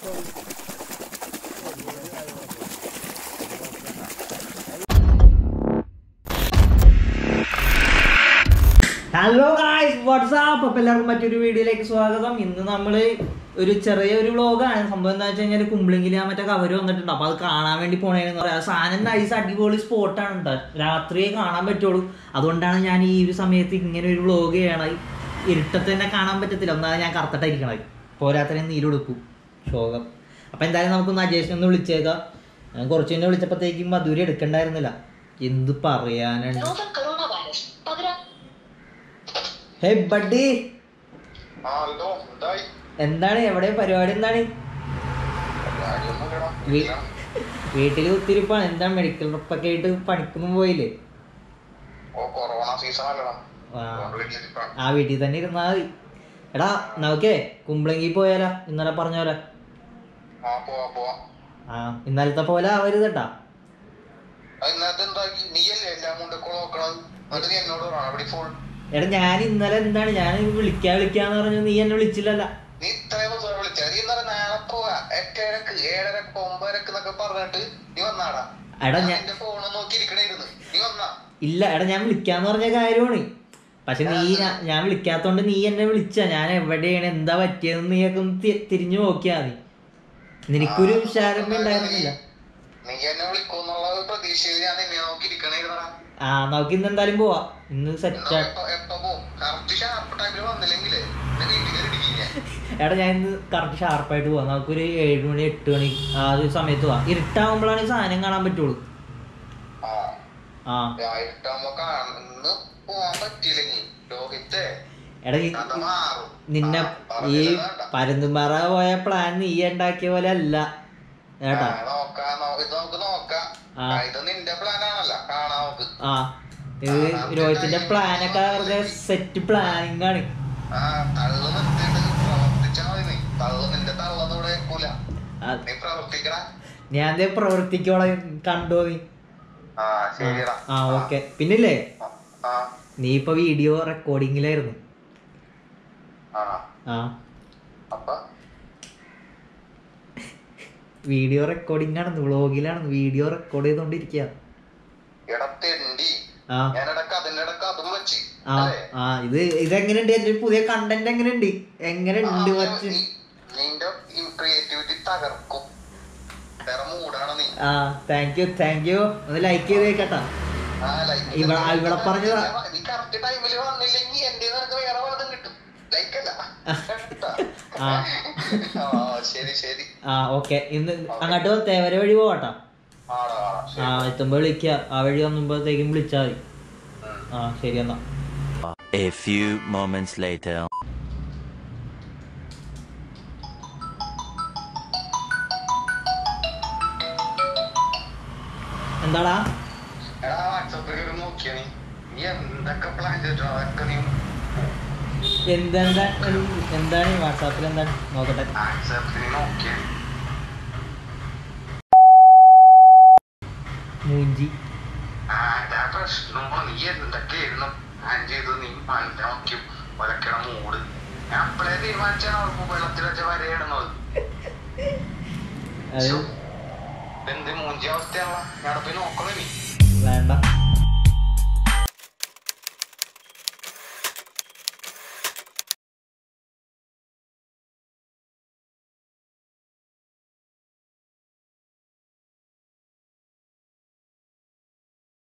Hello guys WhatsApp അപ്പൊ എല്ലാവർക്കും മറ്റൊരു വീഡിയോയിലേക്ക് സ്വാഗതം ഇന്ന് നമ്മള് ഒരു ചെറിയ ഒരു വ്ളോഗാണ് സംഭവം എന്താ വെച്ച് കഴിഞ്ഞാൽ കുമ്പളിങ്കിൽ ആ മറ്റേ കവര് വന്നിട്ടുണ്ട് അപ്പൊ അത് കാണാൻ വേണ്ടി പോണേന്ന് പറയാം സാധനം നൈസ് അടിപൊളി സ്പോട്ടാണ് കേട്ടോ രാത്രിയെ കാണാൻ പറ്റുള്ളൂ അതുകൊണ്ടാണ് ഞാൻ ഈ ഒരു സമയത്ത് ഇങ്ങനെ ഒരു വ്ളോഗ് ചെയ്യണത് ഇരുട്ടത്ത് തന്നെ കാണാൻ പറ്റത്തില്ല ഒന്നാമത് ഞാൻ കറുത്തിട്ടായിരിക്കണത് പോരാത്തന്നെ നീരെടുക്കും ശോകം അപ്പൊ എന്തായാലും നമുക്കൊന്ന് അജേഷിനെ ഒന്ന് വിളിച്ചേക്കാം ഞാൻ കുറച്ച് മുന്നേ വിളിച്ചപ്പോഴത്തേക്കും മധുര എടുക്കണ്ടായിരുന്നില്ല എന്ത് പറയാനാണ് നോവൽ കൊറോണ വൈറസ് പകരാൻ ഹേ ബഡ്ഡി ആ, ഹലോ, എന്തായി? എന്താണ് എവിടെ പരിപാടി എന്താണ് കാര്യമൊന്നുമില്ലടാ. വീ- വീട്ടിലാണ്. വീട്ടിൽ ഒത്തിരിപ്പാണ് എന്താ മെഡിക്കൽ ട്രിപ്പൊക്കെ ആയിട്ട് പണിക്കൊന്നും പോയില്ലേ ഓ, കൊറോണ സീസൺ അല്ലടാ ആ. അതുകൊണ്ട് വീട്ടിലിരിപ്പാ. ആ വീട്ടിൽ തന്നെ ഇരുന്നാ മതി എടാ നമുക്കേ കുമ്പളങ്കി പോയാലോ ഇന്നലെ പറഞ്ഞ പോലെ ആ, പോവാം, പോവാം. ആ ഇന്നലത്തെ പോലെ ആവരുത് കേട്ടാ അത് ഇന്നത്തെ എന്താക്കി? നീയല്ലേ എല്ലാം കൊണ്ടൊക്കെ നോക്കണത്? എന്നിട്ട് നീ എന്നോട് പറയണം, ഇവിടെ full. എടാ ഞാൻ ഇന്നലെ എന്താണ് ഞാൻ വിളിക്കാ വിളിക്കാന്ന് പറഞ്ഞു നീ എന്നെ വിളിച്ചില്ലല്ല നീ ഇത്രയും ദിവസം വിളിച്ചത്. നീ ഇന്നലെ നാളെ പോവാ. എട്ടരക്ക്, ഏഴരക്ക്, ഒമ്പതരക്ക് എന്നൊക്കെ പറഞ്ഞിട്ട് നീ വന്നാടാ. എടാ ഞാൻ ഞാൻ നിന്റെ phone നോക്കി ഇരിക്കണേരുന്നു. നീ വന്നാ? ഇല്ല എടാ ഞാൻ വിളിക്കാന്ന് പറഞ്ഞ കാര്യമാണ് പക്ഷെ നീ ഞാ- ഞാൻ വിളിക്കാത്തോണ്ട് നീ എന്നെ വിളിച്ച ഞാൻ എവിടെയാണ് എന്താ പറ്റിയതെന്ന് നീയൊക്കെ ഒന്ന് തി- തിരിഞ്ഞു നോക്കിയാ മതി നിനക്കൊരു ആ, വിശാലം ഉണ്ടായിരുന്നില്ല നീ എന്നെ വിളിക്കുന്നുള്ള പ്രതീക്ഷയിൽ ഞാൻ നിന്നെ നോക്കി ഇരിക്കണേരുന്നടാ ആ നമുക്ക് ഇന്ന് എന്തായാലും പോവാ ഇന്ന് സെറ്റ് എന്നാ എപ്പ- എപ്പ പോവും? correct sharp time ല് വന്നില്ലെങ്കിലേ നിന്നെ വീട്ടിൽ കയറി ഇടിക്കും ഞാൻ. എടാ ഞാൻ ഇന്ന് കറക്റ്റ് ഷാർപ്പായിട്ട് പോവാം നമുക്കൊരു ഏഴ് മണി എട്ട് മണി ആ ഒരു സമയത്ത് പോവാം ഇരുട്ടാവുമ്പോഴാണ് ഈ സാധനം കാണാൻ പറ്റുള്ളൂ ആ ആ രായിട്ടാകുമ്പോ കാണുന്ന പോവാൻ പറ്റിയില്ലെങ്കിൽ രോഹിത്തെ എടാ ഈ- കഥ മാറും നിന്നെ ആ, ഈ പറഞ്ഞത് വേണ്ട. പരുന്തുംപാറ പോയ പ്ലാൻ നീ ഉണ്ടാക്കിയ പോലെ അല്ല കേട്ടാ ആ, നോക്കാം നോ- ഇത് നമുക്ക് നോക്കാം ആ. ആ, ഇത് നിന്റെ പ്ലാൻ ആണല്ലോ കാണാം നമുക്ക് ആ ഇത് രോഹിത്തിന്റെ പ്ലാനൊക്കെ വെറുതെ സെറ്റ് പ്ലാനിങ് ആണ് ആ തള്ളു നിർത്തിയിട്ട് പ്രവർത്തിച്ചാ മതി നീ തള്ളു നിന്റെ തള്ളൊന്നും ഇവിടെ വെക്കൂല ആ, നീ പ്രവർത്തിക്കണ ഞാൻ ദേ പ്രവർത്തിക്കോളെ കണ്ടോ നീ ആ ശരിയടാ ആ ഓക്കെ പിന്നില്ലേ ആ, ആ നീ ഇപ്പൊ വീഡിയോ റെക്കോർഡിങ്ങിലായിരുന്നു ആ ആ അപ്പൊ വീഡിയോ റെക്കോർഡിംഗ് ആണ് വ്ളോഗിലാണ് വീഡിയോ റെക്കോർഡ് ചെയ്തോണ്ടിരിക്കുക ഇടത്തെണ്ടി ആ ഞാൻ ഇടക്ക് അതിന്റെ ഇടക്ക് അതും വെച്ച് ആ അല്ലേ ആ ഇത് ഇതെങ്ങനെയുണ്ട് എന്റെ പുതിയ കണ്ടന്റ് എങ്ങനെയുണ്ട് എങ്ങനെയുണ്ട് ആ, വച്ച് നീ- നിന്റെ ക്രിയേറ്റിവിറ്റി തകർക്കും വേറെ മൂടാണ് നീ ആ താങ്ക് യു താങ്ക് യു ഒന്ന് ലൈക്ക് ചെയ്ത് കേട്ടാ ആ, like ഇവിടെ- ചെയ്ത് ഇവിടെ പറഞ്ഞതാ. നീ കറക്റ്റ് ടൈമിൽ വന്നില്ലെങ്കിൽ എന്റെ നിനക്ക് വേറെ പലതും കിട്ടും ലൈക്ക് അല്ല കേട്ടാ? ആ. ആ ശരി ശരി ആ ഓക്കെ ഇന്ന് അങ്ങോട്ട് തേവര വഴി പോവാട്ടാ ആടാ ആടാ ആ ശരി എത്തുമ്പോ വിളിക്ക ആ വഴി വന്നുമ്പോഴത്തേക്കും വിളിച്ചാ മതി ഉം. ആ ശരി എന്നാ A few moments later. എന്താടാ എടാ വാട്സപ്പിൽ ഒരു നോക്കിയ നീ നീ എന്തൊക്കെ പ്ലാൻ ചെയ്തിട്ടോ അതൊക്കെ നീ എന്തെന്താ എന്ത്- എന്താണ് വാട്സാപ്പിൽ എന്താണ് നോക്കട്ടെ വാട്സപ്പിൽ നോക്കിയ മൂഞ്ചി ആ അതാ പ്രശ്നം നീ എന്തൊക്കെയായിരുന്നു പ്ലാൻ ചെയ്തു നീ നല്ല നോക്കി ഒലക്കട മൂട് ഞാൻ അപ്പളേ തീരുമാനിച്ചാണ് അവർക്ക് വെള്ളത്തിൽ വെച്ച വരയിടുന്നത് അത് എന്ത് മൂഞ്ചി അവസ്ഥയാണോ ഞാൻ പോയി നോക്കണോ നീ വേണ്ട